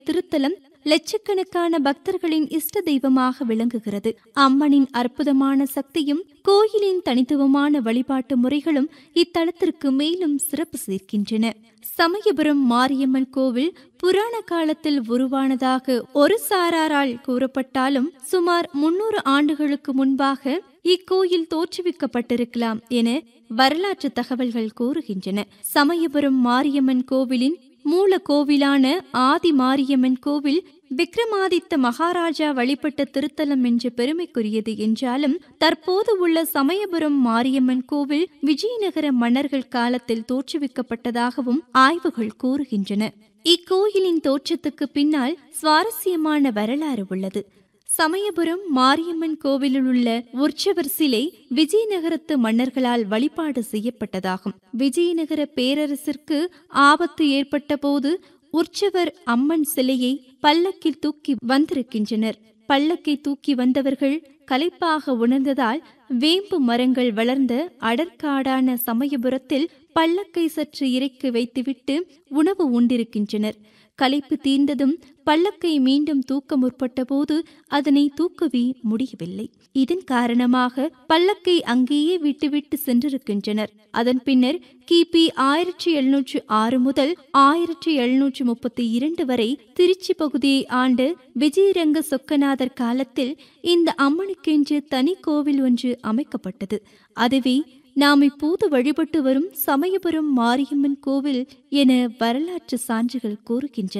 திருத்தலம் லட்சக்கணக்கான பக்தர்களின் இஷ்ட தெய்வமாக விளங்குகிறது அம்மனின் அற்புதமான சக்தியும் கோயிலின் தனித்துவமான வழிபாட்டு முறைகளும் இத்தலத்திற்கு மேலும் சிறப்பு சேர்க்கின்றன சமயபுரம் மாரியம்மன் கோவில் புராண காலத்தில் உருவானதாக ஒரு சாராரால் கூறப்பட்டாலும் சுமார் முன்னூறு ஆண்டுகளுக்கு முன்பாக இக்கோயில் தோற்றுவிக்கப்பட்டிருக்கலாம் என வரலாற்று தகவல்கள் கூறுகின்றன சமயபுரம் மாரியம்மன் கோவிலின் மூல கோவிலான ஆதி மாரியம்மன் கோவில் விக்ரமாதித்த மகாராஜா வழிபட்ட திருத்தலம் என்று பெருமைக்குரியது என்றாலும் தற்போது உள்ள சமயபுரம் மாரியம்மன் கோவில் விஜயநகர மன்னர்கள் காலத்தில் தோற்றுவிக்கப்பட்டதாகவும் ஆய்வுகள் கூறுகின்றன இக்கோயிலின் தோற்றத்துக்கு பின்னால் சுவாரஸ்யமான வரலாறு உள்ளது சமயபுரம் மாரியம்மன் கோவிலில் உள்ள உற்சவர் சிலை விஜயநகரத்து மன்னர்களால் வழிபாடு செய்யப்பட்டதாகும் விஜயநகர பேரரசிற்கு ஆபத்து ஏற்பட்ட போது உற்சவர் அம்மன் சிலையை பல்லக்கில் தூக்கி வந்திருக்கின்றனர் பல்லக்கை தூக்கி வந்தவர்கள் களைப்பாக உணர்ந்ததால் வேம்பு மரங்கள் வளர்ந்த அடற்காடான சமயபுரத்தில் பல்லக்கை சற்று இறக்கி வைத்துவிட்டு உணவு உண்டிருக்கின்றனர் களைப்பு தீர்ந்ததும் பல்லக்கை மீண்டும் தூக்க முற்பட்ட போது அதனை தூக்கவே முடியவில்லை இதன் காரணமாக பல்லக்கை அங்கேயே விட்டுவிட்டு சென்றிருக்கின்றனர் அதன் பின்னர் கிபி ஆயிரத்தி எழுநூற்று ஆறு முதல் ஆயிரத்தி எழுநூற்று முப்பத்தி இரண்டு வரை திருச்சி பகுதியை ஆண்டு விஜயரங்க சொக்கநாதர் காலத்தில் இந்த அம்மனுக்கென்று தனி கோவில் ஒன்று அமைக்கப்பட்டது அதுவே நாம் இப்போது வழிபட்டு வரும் சமயபுரம் மாரியம்மன் கோவில் என வரலாற்று சான்றுகள் கூறுகின்றன